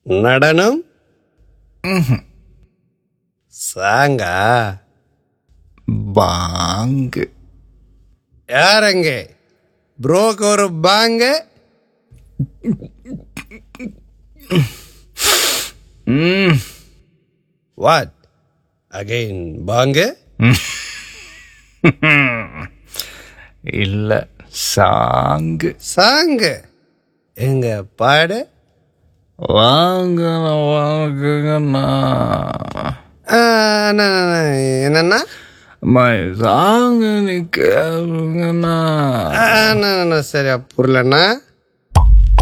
நடனம் சாங்கா பாங்கு யாரங்க ப்ரோக்கு ஒரு பாங்க ம் வாட் அகைன் பாங்க இல்லை சாங்கு சாங்க எங்க பாடு வாங்க வாங்குங்கண்ணா ஆ, அண்ணா, அண்ணா, என்னண்ணா அம்மா சாங்கு நீ கேளுங்கண்ணா ஆ, அண்ணா, அண்ணா, சரியா புரியலண்ணா